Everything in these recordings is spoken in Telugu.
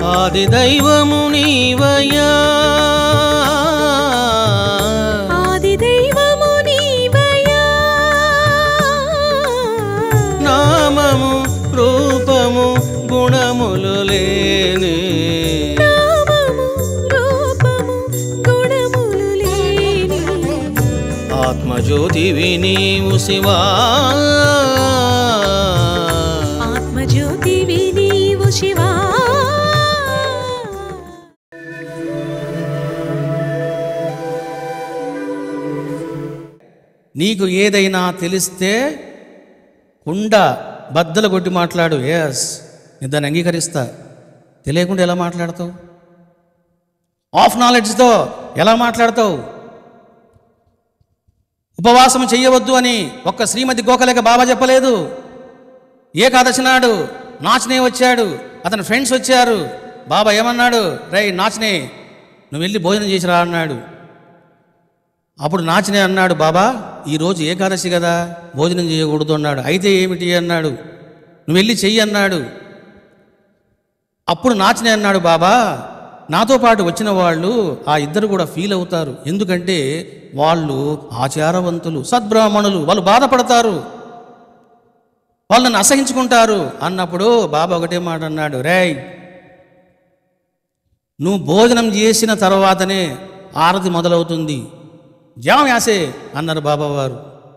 ఆది దైవము నీవయ్యా ఆది దైవము నీవయ్యా నామము రూపము గుణములు లేని నామము రూపము గుణములు లేని ఆత్మజ్యోతివి నీవు శివా ఆత్మజ్యోతివి నీవు శివా నీకు ఏదైనా తెలిస్తే కుండ బద్దలు కొట్టి మాట్లాడు ఎస్ నేను దాన్ని అంగీకరిస్తా తెలియకుండా ఎలా మాట్లాడతావు ఆఫ్ నాలెడ్జ్తో ఎలా మాట్లాడతావు ఉపవాసం చెయ్యవద్దు అని ఒక్క శ్రీమతి గోకలేక బాబా చెప్పలేదు ఏకాదశి నాడు నాచనే వచ్చాడు అతని ఫ్రెండ్స్ వచ్చారు బాబా ఏమన్నాడు రై నాచనే నువ్వు వెళ్ళి భోజనం చేసిరా అన్నాడు అప్పుడు నాచనే అన్నాడు బాబా ఈరోజు ఏకాదశి కదా భోజనం చేయకూడదు అన్నాడు అయితే ఏమిటి అన్నాడు నువ్వు వెళ్ళి చెయ్యి అన్నాడు అప్పుడు నాచనే అన్నాడు బాబా నాతో పాటు వచ్చిన వాళ్ళు ఆ ఇద్దరు కూడా ఫీల్ అవుతారు ఎందుకంటే వాళ్ళు ఆచారవంతులు సద్బ్రాహ్మణులు వాళ్ళు బాధపడతారు వాళ్ళు నన్ను అసహించుకుంటారు అన్నప్పుడు బాబా ఒకటే మాట అన్నాడు రేయ్ నువ్వు భోజనం చేసిన తర్వాతనే ఆరతి మొదలవుతుంది జామ యాసే అన్నారు బాబావారు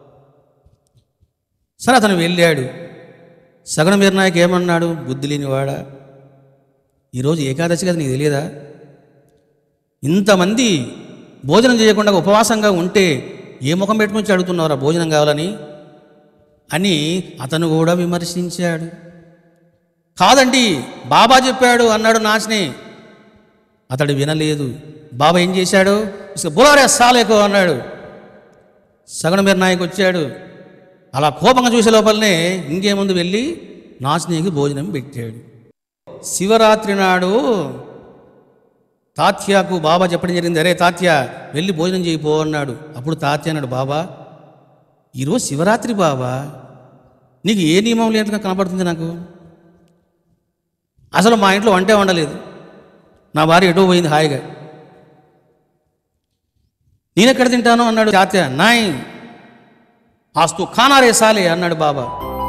సరే అతను వెళ్ళాడు సగన మీరనాయక్ ఏమన్నాడు బుద్ధి లేనివాడా ఈరోజు ఏకాదశి కదా నీకు తెలియదా ఇంతమంది భోజనం చేయకుండా ఉపవాసంగా ఉంటే ఏ ముఖం పెట్టుకుని అడుగుతున్నారా భోజనం కావాలని అని అతను కూడా విమర్శించాడు కాదండి బాబా చెప్పాడు అన్నాడు నాశనే అతడు వినలేదు బాబా ఏం చేశాడు ఇసుక బులారే సాలేకో అన్నాడు సగన మీరు నాయకు వచ్చాడు అలా కోపంగా చూసే లోపలనే ఇంకేముందు వెళ్ళి నాశనీకి భోజనం పెట్టాడు శివరాత్రి నాడు తాత్యాకు బాబా చెప్పడం జరిగింది అరే తాత్య వెళ్ళి భోజనం చేయిపో అన్నాడు అప్పుడు తాత్య అన్నాడు బాబా ఈరోజు శివరాత్రి బాబా నీకు ఏ నియమం లేదుగా కనపడుతుంది నాకు అసలు మా ఇంట్లో వంటే వండలేదు నా భార్య ఎటో పోయింది హాయిగా నేనెక్కడ తింటాను అన్నాడు తాత్య నాయ్ ఆస్తు ఖానారే సాలే అన్నాడు బాబా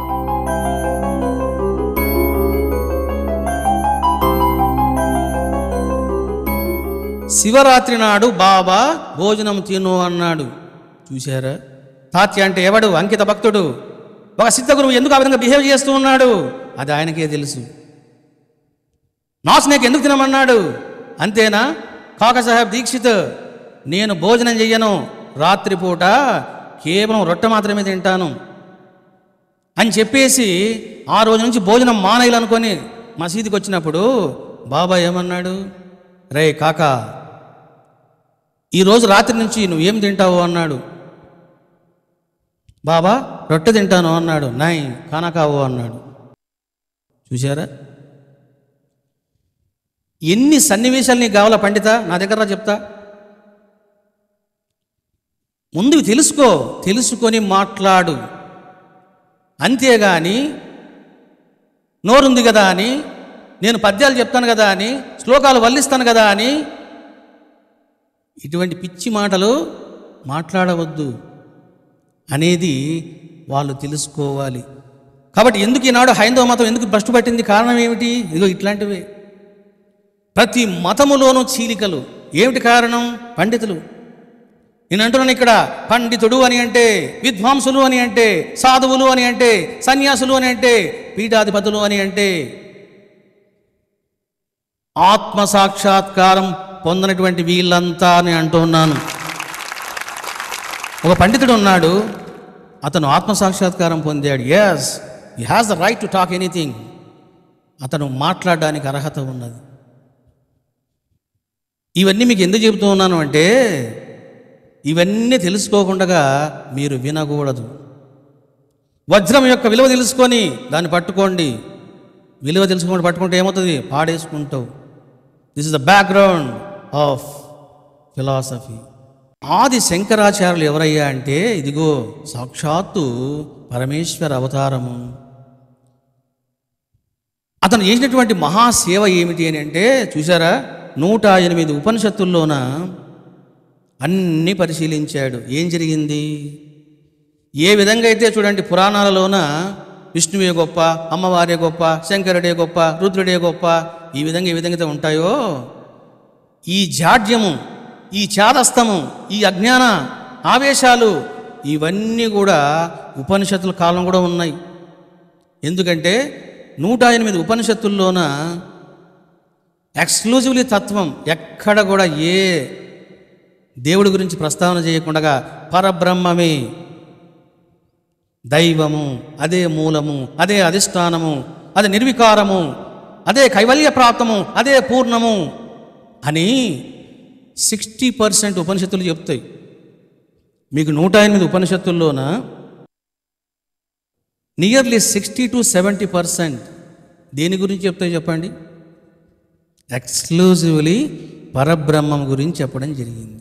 శివరాత్రి నాడు బాబా భోజనం తిను అన్నాడు చూశారా తాత్య అంటే ఎవడు అంకిత భక్తుడు ఒక సిద్ధ గురువు ఎందుకు ఆ విధంగా బిహేవ్ చేస్తూ ఉన్నాడు అది ఆయనకే తెలుసు నాస్నేక్ ఎందుకు తినమన్నాడు అంతేనా కాకా సాహెబ్ దీక్షిత్ నేను భోజనం చెయ్యను రాత్రిపూట కేవలం రొట్టె మాత్రమే తింటాను అని చెప్పేసి ఆ రోజు నుంచి భోజనం మానేయాలనుకొని మసీదుకి వచ్చినప్పుడు బాబా ఏమన్నాడు రే కాకా ఈరోజు రాత్రి నుంచి నువ్వేం తింటావు అన్నాడు బాబా రొట్టె తింటాను అన్నాడు నాయ్ కానా కావు అన్నాడు చూశారా ఎన్ని సన్నివేశాలు నీకు కావాలా పండిత నా దగ్గర రా చెప్తా ముందు తెలుసుకో తెలుసుకొని మాట్లాడు అంతేగాని నోరుంది కదా అని నేను పద్యాలు చెప్తాను కదా అని శ్లోకాలు వల్లిస్తాను కదా అని ఇటువంటి పిచ్చి మాటలు మాట్లాడవద్దు అనేది వాళ్ళు తెలుసుకోవాలి కాబట్టి ఎందుకు ఈనాడు హైందవ మతం ఎందుకు భ్రష్టు పట్టింది కారణం ఏమిటి ఇదిగో ఇట్లాంటివే ప్రతి మతములోనూ చీలికలు ఏమిటి కారణం పండితులు నేను అంటున్నాను ఇక్కడ పండితుడు అని అంటే విద్వాంసులు అని అంటే సాధువులు అని అంటే సన్యాసులు అని అంటే పీఠాధిపతులు అని అంటే ఆత్మ సాక్షాత్కారం పొందినటువంటి వీళ్ళంతా అని అంటున్నాను ఒక పండితుడు ఉన్నాడు అతను ఆత్మ సాక్షాత్కారం పొందాడు yes he has the right to talk anything అతను మాట్లాడడానికి అర్హత ఉన్నది ఇవన్నీ మీకు ఎందుకు చెబుతూ ఉన్నాను అంటే ఇవన్నీ తెలుసుకోకుండా మీరు వినకూడదు వజ్రం యొక్క విలువ తెలుసుకొని దాన్ని పట్టుకోండి విలువ తెలుసుకొని పట్టుకుంటే ఏమవుతుంది పాడేసుకుంటావు this is the background of philosophy Adi శంకరాచార్యులు ఎవరయ్యా అంటే ఇదిగో సాక్షాత్తు పరమేశ్వర అవతారము అతను చేసినటువంటి మహాసేవ ఏమిటి అని అంటే చూసారా నూట ఎనిమిది ఉపనిషత్తుల్లోన అన్నీ పరిశీలించాడు ఏం జరిగింది ఏ విధంగా అయితే చూడండి పురాణాలలోన విష్ణువే గొప్ప అమ్మవారే గొప్ప శంకరుడే గొప్ప రుద్రుడే గొప్ప ఈ విధంగా ఏ విధంగా అయితే ఉంటాయో ఈ జాడ్యము ఈ చాదస్తము ఈ అజ్ఞాన ఆవేశాలు ఇవన్నీ కూడా ఉపనిషత్తుల కాలం కూడా ఉన్నాయి ఎందుకంటే నూట ఎనిమిది ఉపనిషత్తుల్లోన ఎక్స్క్లూజివ్లీ తత్వం ఎక్కడ కూడా ఏ దేవుడి గురించి ప్రస్తావన చేయకుండా పరబ్రహ్మమే దైవము అదే మూలము అదే అధిష్టానము అదే నిర్వికారము అదే కైవల్య ప్రాప్తము అదే పూర్ణము అని సిక్స్టీ పర్సెంట్ ఉపనిషత్తులు చెప్తాయి మీకు నూట ఎనిమిది ఉపనిషత్తుల్లోన nearly sixty to seventy percent దేని గురించి చెప్తాయి చెప్పండి ఎక్స్క్లూజివ్లీ పరబ్రహ్మం గురించి చెప్పడం జరిగింది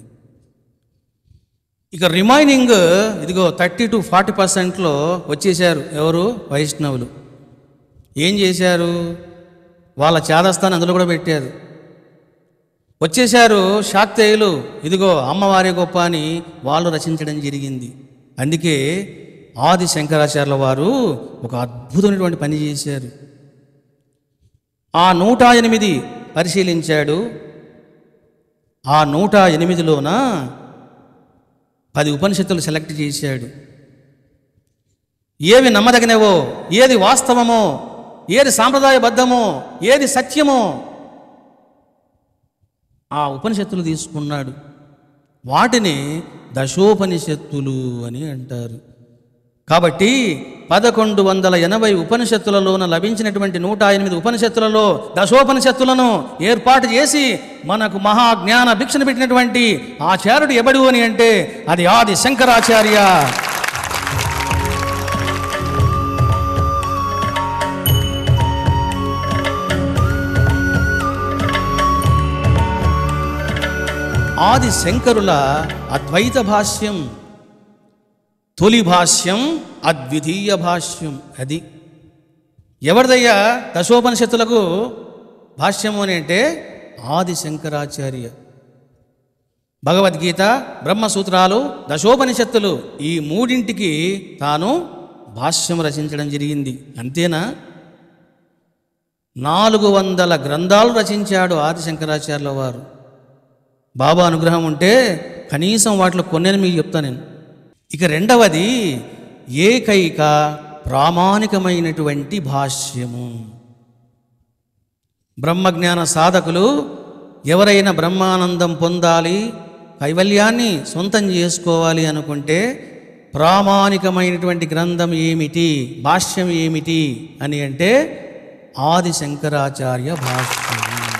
ఇక రిమైనింగ్ ఇదిగో థర్టీ టు ఫార్టీ పర్సెంట్లో వచ్చేసారు ఎవరు వైష్ణవులు ఏం చేశారు వాళ్ళ చేదస్థాన్ని అందులో కూడా పెట్టారు వచ్చేశారు శాక్తేయులు ఇదిగో అమ్మవారి గొప్ప అని వాళ్ళు రచించడం జరిగింది అందుకే ఆది శంకరాచార్యుల వారు ఒక అద్భుతమైనటువంటి పని చేశారు ఆ నూట ఎనిమిది పరిశీలించాడు ఆ నూట ఎనిమిదిలోన పది ఉపనిషత్తులు సెలెక్ట్ చేశాడు ఏవి నమ్మదగినవో ఏది వాస్తవమో ఏది సాంప్రదాయబద్ధమో ఏది సత్యమో ఆ ఉపనిషత్తులు తీసుకున్నాడు వాటిని దశోపనిషత్తులు అని అంటారు కాబట్టి పదకొండు వందల ఎనభై ఉపనిషత్తులలోన లభించినటువంటి నూట ఎనిమిది ఉపనిషత్తులలో దశోపనిషత్తులను ఏర్పాటు చేసి మనకు మహాజ్ఞాన భిక్షను పెట్టినటువంటి ఆచార్యుడు ఎవడు అని అంటే అది ఆది శంకరాచార్య ఆది శంకరుల అద్వైత భాష్యం తొలి భాష్యం అద్వితీయ భాష్యం అది ఎవరిదయ్యా దశోపనిషత్తులకు భాష్యము అని అంటే ఆది శంకరాచార్య భగవద్గీత బ్రహ్మసూత్రాలు దశోపనిషత్తులు ఈ మూడింటికి తాను భాష్యం రచించడం జరిగింది అంతేనా నాలుగు వందల గ్రంథాలు రచించాడు ఆది శంకరాచార్యుల వారు బాబా అనుగ్రహం ఉంటే కనీసం వాటిలో కొన్ని మీకు చెప్తాను నేను ఇక రెండవది ఏకైక ప్రామాణికమైనటువంటి భాష్యము బ్రహ్మజ్ఞాన సాధకులు ఎవరైనా బ్రహ్మానందం పొందాలి కైవల్యాన్ని సొంతం చేసుకోవాలి అనుకుంటే ప్రామాణికమైనటువంటి గ్రంథం ఏమిటి భాష్యం ఏమిటి అని అంటే ఆది శంకరాచార్య భాష్యం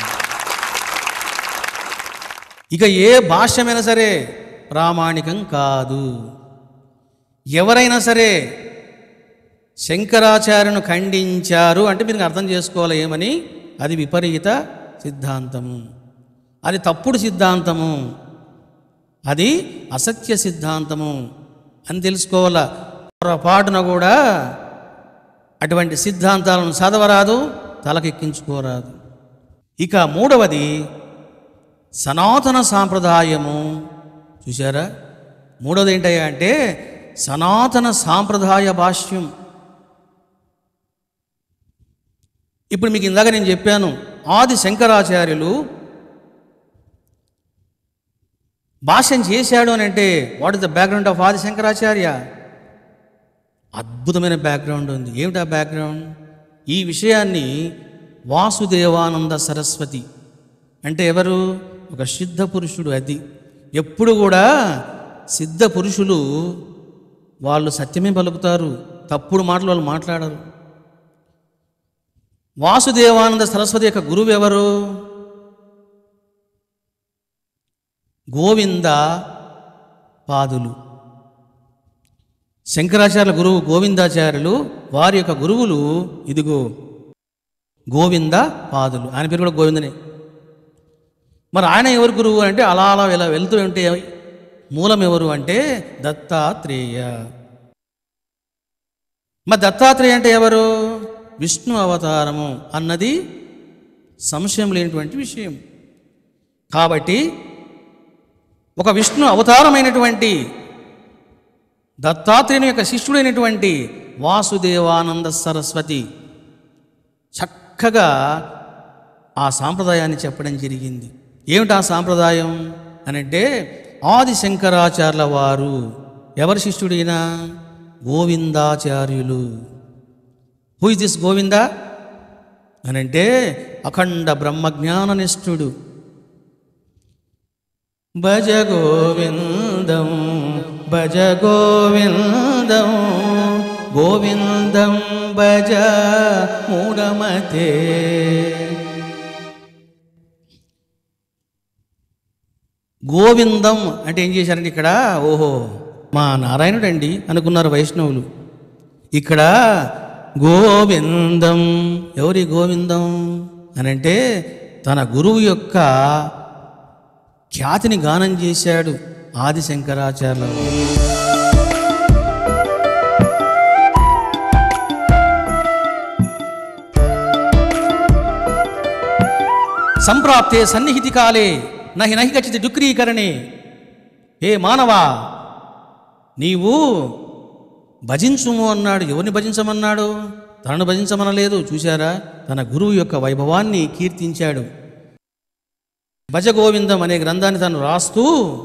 ఇక ఏ భాష్యమైనా సరే ప్రామాణికం కాదు ఎవరైనా సరే శంకరాచార్యను ఖండించారు అంటే మీరు అర్థం చేసుకోవాలి ఏమని అది విపరీత సిద్ధాంతము అది తప్పుడు సిద్ధాంతము అది అసత్య సిద్ధాంతము అని తెలుసుకోవాల పొరపాటున కూడా అటువంటి సిద్ధాంతాలను చదవరాదు తలకెక్కించుకోరాదు ఇక మూడవది సనాతన సాంప్రదాయము చూసారా మూడోది ఏంటయ్యా అంటే సనాతన సాంప్రదాయ భాష్యం ఇప్పుడు మీకు ఇందాక నేను చెప్పాను ఆది శంకరాచార్యులు భాష్యం చేశాడు అని అంటే what is the background of Adi Shankaracharya అద్భుతమైన బ్యాక్గ్రౌండ్ ఉంది ఏమిటి ఆ బ్యాక్గ్రౌండ్ ఈ విషయాన్ని వాసుదేవానంద సరస్వతి అంటే ఎవరు ఒక సిద్ధ పురుషుడు అది ఎప్పుడు కూడా సిద్ధ పురుషులు వాళ్ళు సత్యమే పలుకుతారు తప్పుడు మాటలు వాళ్ళు మాట్లాడరు వాసుదేవానంద సరస్వతి యొక్క గురువు ఎవరు గోవింద పాదులు శంకరాచార్యుల గురువు గోవిందాచార్యులు వారి యొక్క గురువులు ఇదిగో గోవింద పాదులు ఆయన పేరు కూడా గోవిందనే మరి ఆయన ఎవరు గురువు అంటే అలా అలా ఇలా వెళ్తూ ఉంటే మూలం ఎవరు అంటే దత్తాత్రేయ మరి దత్తాత్రేయ అంటే ఎవరు విష్ణు అవతారము అన్నది సంశయం లేనటువంటి విషయం కాబట్టి ఒక విష్ణు అవతారమైనటువంటి దత్తాత్రేయుని యొక్క శిష్యుడైనటువంటి వాసుదేవానంద సరస్వతి చక్కగా ఆ సాంప్రదాయాన్ని చెప్పడం జరిగింది ఏమిటి ఆ సాంప్రదాయం అని అంటే ఆది శంకరాచార్యుల వారు ఎవరి శిష్యుడైనా గోవిందాచార్యులు హూ ఇస్ దిస్ గోవింద అని అంటే అఖండ బ్రహ్మజ్ఞాననిష్ఠుడు భజ గోవిందం భజ గోవిందం గోవిందం భజ మూఢమతే గోవిందం అంటే ఏం చేశారంటే ఇక్కడ ఓహో మా నారాయణుడు అండి అనుకున్నారు వైష్ణవులు ఇక్కడ గోవిందం ఎవరి గోవిందం అని అంటే తన గురువు యొక్క ఖ్యాతిని గానం చేశాడు ఆది శంకరాచార్యుల వారు. సంప్రాప్తే సన్నిహితి కాలే నహి నహి గచ్చితి డుక్రీకరణే ఏ మానవా నీవు భజించుము అన్నాడు ఎవరిని భజించమన్నాడు తనను భజించమనలేదు చూశారా తన గురువు యొక్క వైభవాన్ని కీర్తించాడు భజ గోవిందం అనే గ్రంథాన్ని తను రాస్తూ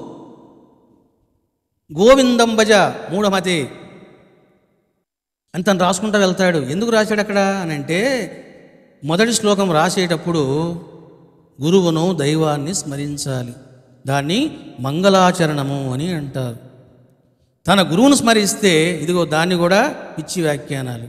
గోవిందం భజ మూఢమతి అని తను రాసుకుంటూ వెళ్తాడు ఎందుకు రాశాడు అక్కడ అని అంటే మొదటి శ్లోకం రాసేటప్పుడు గురువును దైవాన్ని స్మరించాలి దాన్ని మంగళాచరణము అని అంటారు తన గురువును స్మరిస్తే ఇదిగో దాన్ని కూడా పిచ్చి వ్యాఖ్యానాలు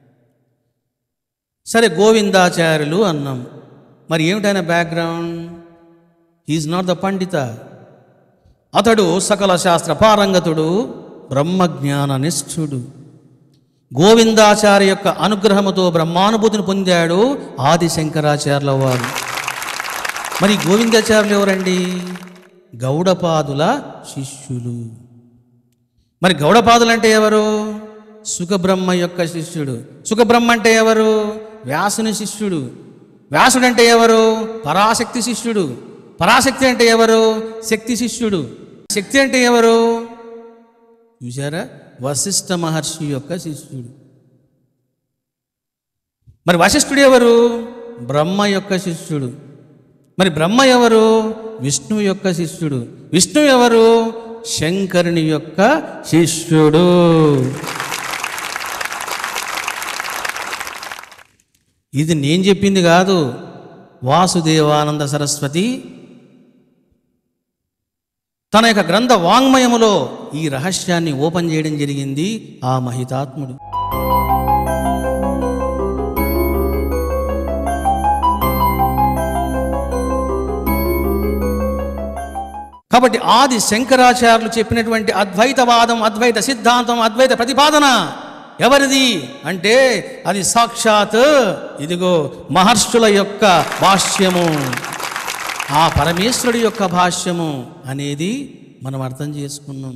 సరే గోవిందాచార్యులు అన్నాం మరి ఏమిటైన background he is not the pandita అతడు సకల శాస్త్ర పారంగతుడు బ్రహ్మజ్ఞాన నిష్ఠుడు గోవిందాచార్య యొక్క అనుగ్రహముతో బ్రహ్మానుభూతిని పొందాడు ఆది శంకరాచార్యుల వారు మరి గోవిందాచార్యులు ఎవరండి గౌడపాదుల శిష్యులు మరి గౌడపాదులు అంటే ఎవరు సుఖబ్రహ్మ యొక్క శిష్యుడు సుఖబ్రహ్మ అంటే ఎవరు వ్యాసుని శిష్యుడు వ్యాసుడు అంటే ఎవరు పరాశక్తి శిష్యుడు పరాశక్తి అంటే ఎవరు శక్తి శిష్యుడు శక్తి అంటే ఎవరు చూసారా వశిష్ఠ మహర్షి యొక్క శిష్యుడు మరి వశిష్ఠుడు ఎవరు బ్రహ్మ యొక్క శిష్యుడు మరి బ్రహ్మ ఎవరు విష్ణువు యొక్క శిష్యుడు విష్ణువు ఎవరు శంకరుని యొక్క శిష్యుడు ఇది నేను చెప్పింది కాదు వాసుదేవానంద సరస్వతి తన యొక్క గ్రంథ వాంగ్మయములో ఈ రహస్యాన్ని ఓపెన్ చేయడం జరిగింది ఆ మహితాత్ముడు కాబట్టి ఆది శంకరాచార్యులు చెప్పినటువంటి అద్వైతవాదం అద్వైత సిద్ధాంతం అద్వైత ప్రతిపాదన ఎవరిది అంటే అది సాక్షాత్ ఇదిగో మహర్షుల యొక్క భాష్యము ఆ పరమేశ్వరుడి యొక్క భాష్యము అనేది మనం అర్థం చేసుకున్నాం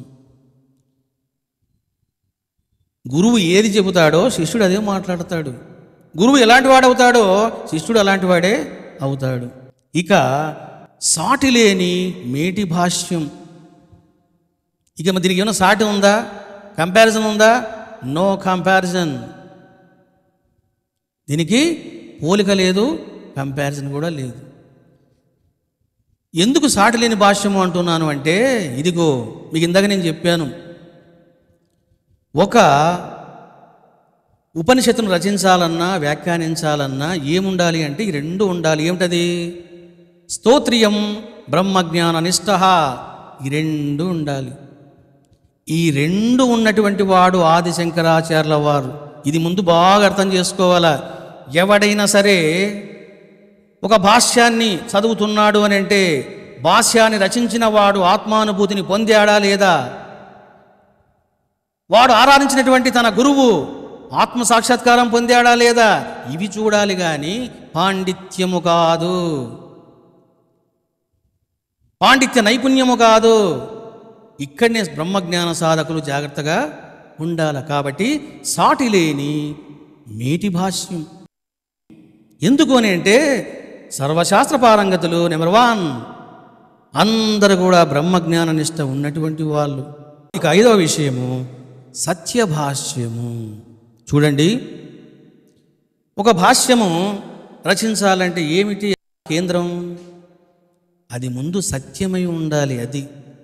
గురువు ఏది చెబుతాడో శిష్యుడు అదే మాట్లాడతాడు గురువు ఎలాంటి వాడవుతాడో శిష్యుడు అలాంటి వాడే అవుతాడు ఇక సాటి లేని మేటి భాష్యం ఇక మరి దీనికి ఏమైనా సాటి ఉందా కంపారిజన్ ఉందా నో కంపారిజన్ దీనికి పోలిక లేదు కంపారిజన్ కూడా లేదు ఎందుకు సాటి లేని భాష్యము అంటున్నాను అంటే ఇదిగో మీకు ఇందాక నేను చెప్పాను ఒక ఉపనిషత్తును రచించాలన్నా వ్యాఖ్యానించాలన్నా ఏముండాలి అంటే ఈ రెండు ఉండాలి ఏమిటది స్తోత్రియం బ్రహ్మజ్ఞాన నిష్ట ఈ రెండు ఉండాలి ఈ రెండు ఉన్నటువంటి వాడు ఆది శంకరాచార్యుల వారు ఇది ముందు బాగా అర్థం చేసుకోవాలా ఎవడైనా సరే ఒక భాష్యాన్ని చదువుతున్నాడు అని అంటే భాష్యాన్ని రచించిన వాడు ఆత్మానుభూతిని పొందాడా లేదా వాడు ఆరాధించినటువంటి తన గురువు ఆత్మ సాక్షాత్కారం పొందాడా లేదా ఇవి చూడాలి కానీ పాండిత్యము కాదు పాండిత్య నైపుణ్యము కాదు ఇక్కడనే బ్రహ్మజ్ఞాన సాధకులు జాగ్రత్తగా ఉండాలి కాబట్టి సాటి లేని మేటి భాష్యం ఎందుకు అని అంటే సర్వశాస్త్ర పారంగతులు నెంబర్ వన్ అందరు కూడా బ్రహ్మజ్ఞాన నిష్ట ఉన్నటువంటి వాళ్ళు ఇక ఐదవ విషయము సత్యభాష్యము చూడండి ఒక భాష్యము రచించాలంటే ఏమిటి కేంద్రం అది ముందు సత్యమై ఉండాలి అది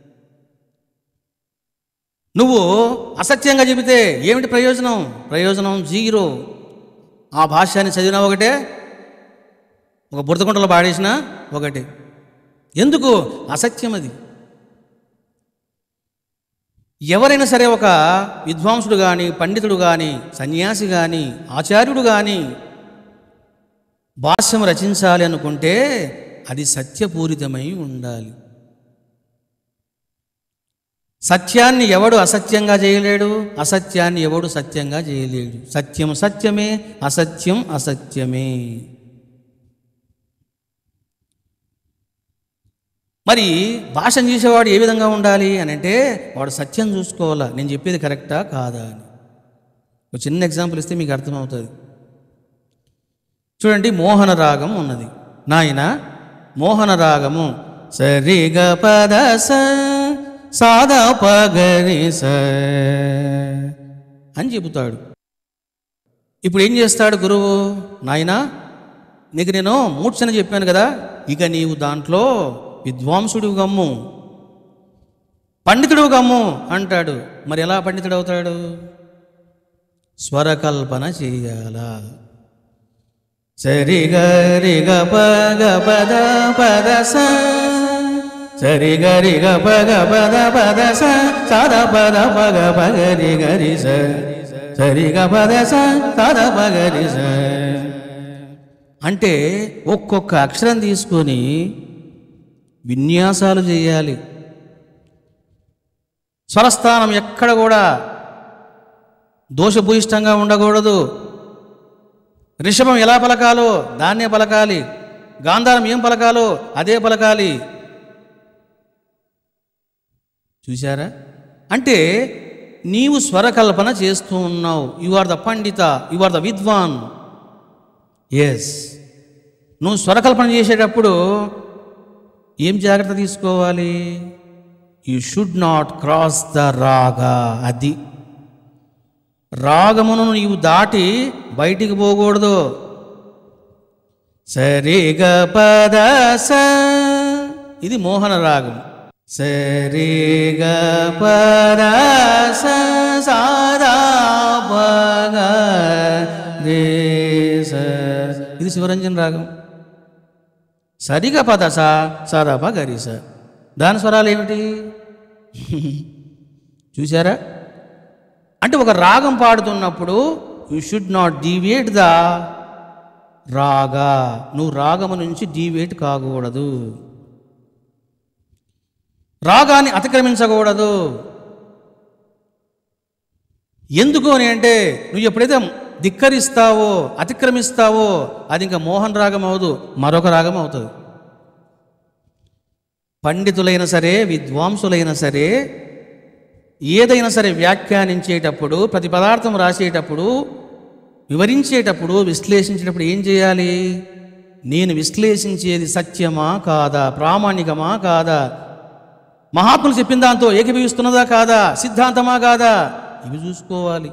నువ్వు అసత్యంగా చెబితే ఏమిటి ప్రయోజనం ప్రయోజనం జీరో ఆ భాష్యాన్ని చదివినా ఒకటే ఒక బురదకుంటలో పాడేసినా ఒకటే ఎందుకు అసత్యం అది ఎవరైనా సరే ఒక విద్వాంసుడు కానీ పండితుడు కానీ సన్యాసి కానీ ఆచార్యుడు కానీ భాష్యం రచించాలి అనుకుంటే అది సత్యపూరితమై ఉండాలి సత్యాన్ని ఎవడు అసత్యంగా చేయలేడు అసత్యాన్ని ఎవడు సత్యంగా చేయలేడు సత్యం సత్యమే అసత్యం అసత్యమే మరి భాషను చేసేవాడు ఏ విధంగా ఉండాలి అని అంటే వాడు సత్యం చూసుకోవాలా నేను చెప్పేది కరెక్టా కాదా అని ఒక చిన్న ఎగ్జాంపుల్ ఇస్తే మీకు అర్థమవుతుంది చూడండి మోహన రాగం ఉన్నది నాయన మోహన రాగము సరిగ పద స సాదా పగరి స అని చెబుతాడు ఇప్పుడు ఏం చేస్తాడు గురువు నాయనా నీకు నేను మూర్ఛన చెప్పాను కదా ఇక నీవు దాంట్లో విద్వాంసుడు గమ్ము పండితుడు గమ్ము అంటాడు మరి ఎలా పండితుడు అవుతాడు స్వరకల్పన చేయాలా సరి గరి గ పగ పద పద స సరి గరి గ పగ పద పద స సద పద పగ పగరి గరి స సరి గ పద స సద పగరి స అంటే ఒక్కొక్క అక్షరం తీసుకొని విన్యాసాలు చేయాలి స్వరస్థానం ఎక్కడ కూడా దోషభూయిష్టంగా ఉండకూడదు రిషభం ఎలా పలకాలో దాన్నే పలకాలి గాంధారం ఏం పలకాలో అదే పలకాలి చూశారా అంటే నీవు స్వరకల్పన చేస్తూ ఉన్నావు you are the pandita you are the vidwan yes నువ్వు స్వరకల్పన చేసేటప్పుడు ఏం జాగ్రత్త తీసుకోవాలి you should not cross the raga అది రాగమును నీవు దాటి బయటికి పోకూడదు సరిగ పద స ఇది మోహన రాగం సరిగ పద స సాదా పగ రే స ఇది శివరంజన్ రాగం సరిగ పద స సదా పగరి స దాని స్వరాలు ఏమిటి చూసారా అంటే ఒక రాగం పాడుతున్నప్పుడు you should not deviate the raga నువ్వు రాగము నుంచి డీవియేట్ కాకూడదు రాగాన్ని అతిక్రమించకూడదు ఎందుకు అని అంటే నువ్వు ఎప్పుడైతే ధిక్కరిస్తావో అతిక్రమిస్తావో అది ఇంకా మోహన్ రాగం అవదు మరొక రాగం అవుతుంది పండితులైన సరే విద్వాంసులైన సరే ఏదైనా సరే వ్యాఖ్యానించేటప్పుడు ప్రతి పదార్థం రాసేటప్పుడు వివరించేటప్పుడు విశ్లేషించేటప్పుడు ఏం చేయాలి నేను విశ్లేషించేది సత్యమా కాదా ప్రామాణికమా కాదా మహాత్ములు చెప్పిన దాంతో ఏకీభవిస్తున్నదా కాదా సిద్ధాంతమా కాదా ఇవి చూసుకోవాలి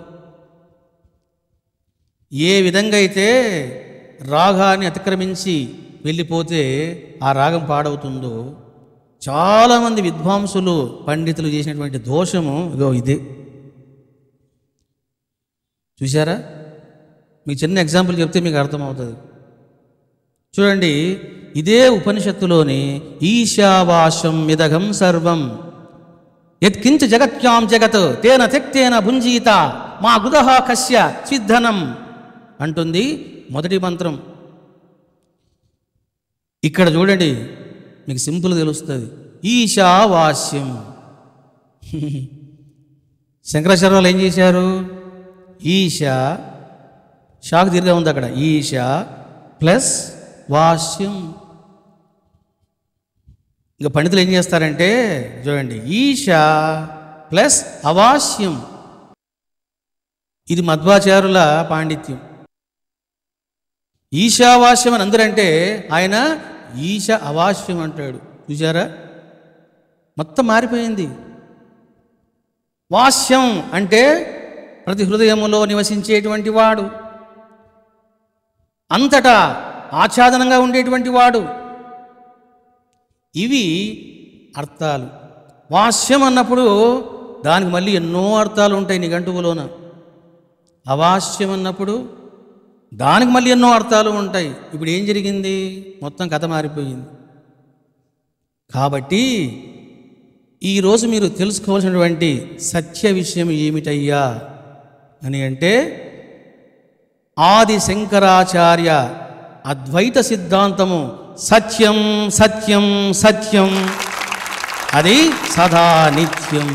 ఏ విధంగా అయితే రాగాన్ని అతిక్రమించి వెళ్ళిపోతే ఆ రాగం పాడవుతుందో చాలామంది విద్వాంసులు పండితులు చేసినటువంటి దోషము ఇగో ఇదే చూసారా మీకు చిన్న ఎగ్జాంపుల్ చెప్తే మీకు అర్థమవుతుంది చూడండి ఇదే ఉపనిషత్తులోని ఈశావాసం ఇదగం సర్వం యత్కించ జగత్యాం జగత్ తేన తెక్తేన భుంజీత మా గుదహ కశ్య సిద్ధనం అంటుంది మొదటి మంత్రం ఇక్కడ చూడండి మీకు సింపుల్ తెలుస్తుంది ఈశావాస్యం శంకరాచార్య వాళ్ళు ఏం చేశారు ఈశ షాక్ దీర్ఘం ఉంది అక్కడ ఈశ ప్లస్ వాస్యం ఇంకా పండితులు ఏం చేస్తారంటే చూడండి ఈశ ప్లస్ అవాస్యం ఇది మధ్వాచారుల పాండిత్యం ఈశావాస్యం అని అందరంటే ఆయన ఈశ అవాస్యం అంటాడు చూసారా మొత్తం మారిపోయింది వాస్యం అంటే ప్రతి హృదయములో నివసించేటువంటి వాడు అంతటా ఆచ్ఛాదనంగా ఉండేటువంటి వాడు ఇవి అర్థాలు వాస్యం అన్నప్పుడు దానికి మళ్ళీ ఎన్నో అర్థాలు ఉంటాయి నిఘంటువులోన అవాస్యం అన్నప్పుడు దానికి మళ్ళీ ఎన్నో అర్థాలు ఉంటాయి ఇప్పుడు ఏం జరిగింది మొత్తం కథ మారిపోయింది కాబట్టి ఈరోజు మీరు తెలుసుకోవాల్సినటువంటి సత్య విషయం ఏమిటయ్యా అని అంటే ఆది శంకరాచార్య అద్వైత సిద్ధాంతము సత్యం సత్యం సత్యం అది సదా నిత్యం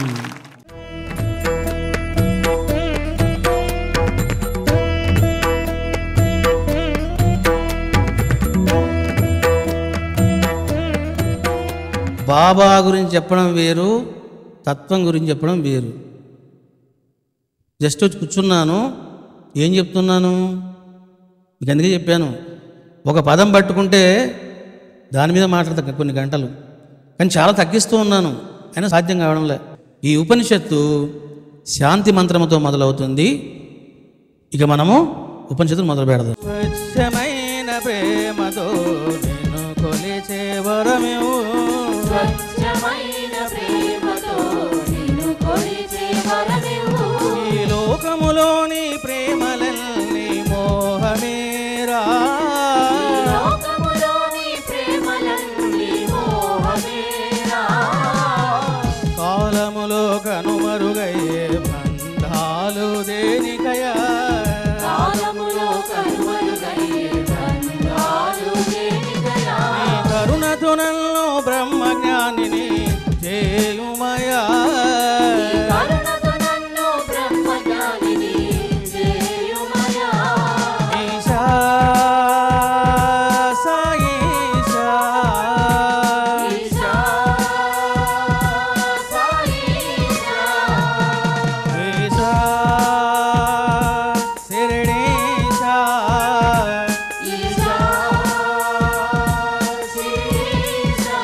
బాబా గురించి చెప్పడం వేరు తత్వం గురించి చెప్పడం వేరు జస్ట్ వచ్చి కూర్చున్నాను ఏం చెప్తున్నాను మీకు అందుకే చెప్పాను ఒక పదం పట్టుకుంటే దాని మీద మాట్లాడతా కొన్ని గంటలు కానీ చాలా తగ్గిస్తూ ఉన్నాను అయినా సాధ్యం కావడంలే ఈ ఉపనిషత్తు శాంతి మంత్రముతో మొదలవుతుంది ఇక మనము ఉపనిషత్తును మొదలు పెడదాం స్వచ్ఛమైన ప్రేమతో నిన్ను కొలిచే వరమేవు స్వచ్ఛమైన ప్రేమతో నిన్ను కొలిచే వరమివ్వు. ఈ లోకములోని ప్రేమలన్నీ మోహమేరా లోకములోని ప్రేమలన్నీ మోహమేరా. కాలములో కనుమరుగయ్యే బంధాలు దేనికయా కాలములో కనుమరుగయ్యే బంధాలు దేనికయా? నీ కరుణతో నన్ను బ్రహ్మజ్ఞానిని చేయుమయా కరుణతో నన్ను బ్రహ్మజ్ఞానిని చేయుమయా. ఈశా సాయిశా ఈశా, సాయిశా. ఈశా శిరిడీశా ఈశా, శిరీశా.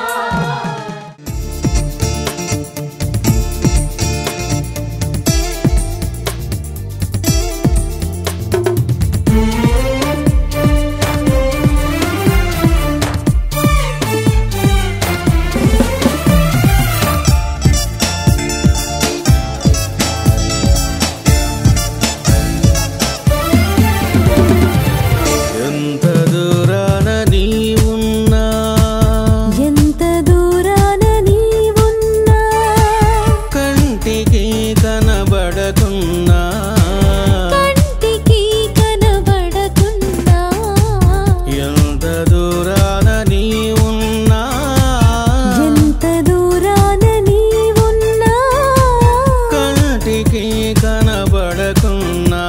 ఎంత దూరాన నీ ఉన్నా ఎంత దూరాన నీవున్నా కంటికి కనబడకున్నా కంటికి కనబడకున్నా ఎంత దూరాన నీ ఉన్నా ఎంత దూరాన నీవున్నా కంటికి కనబడకున్నా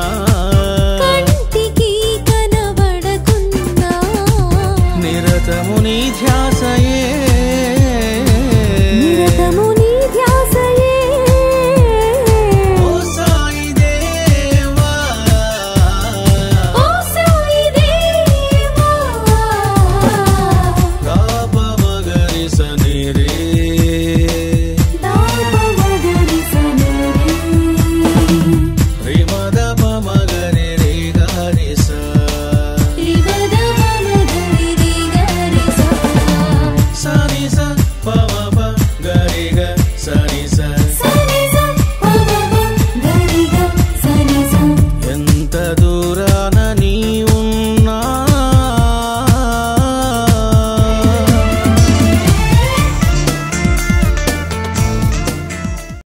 కంటికి కనబడకున్నా నిరతము నీ ధ్యాన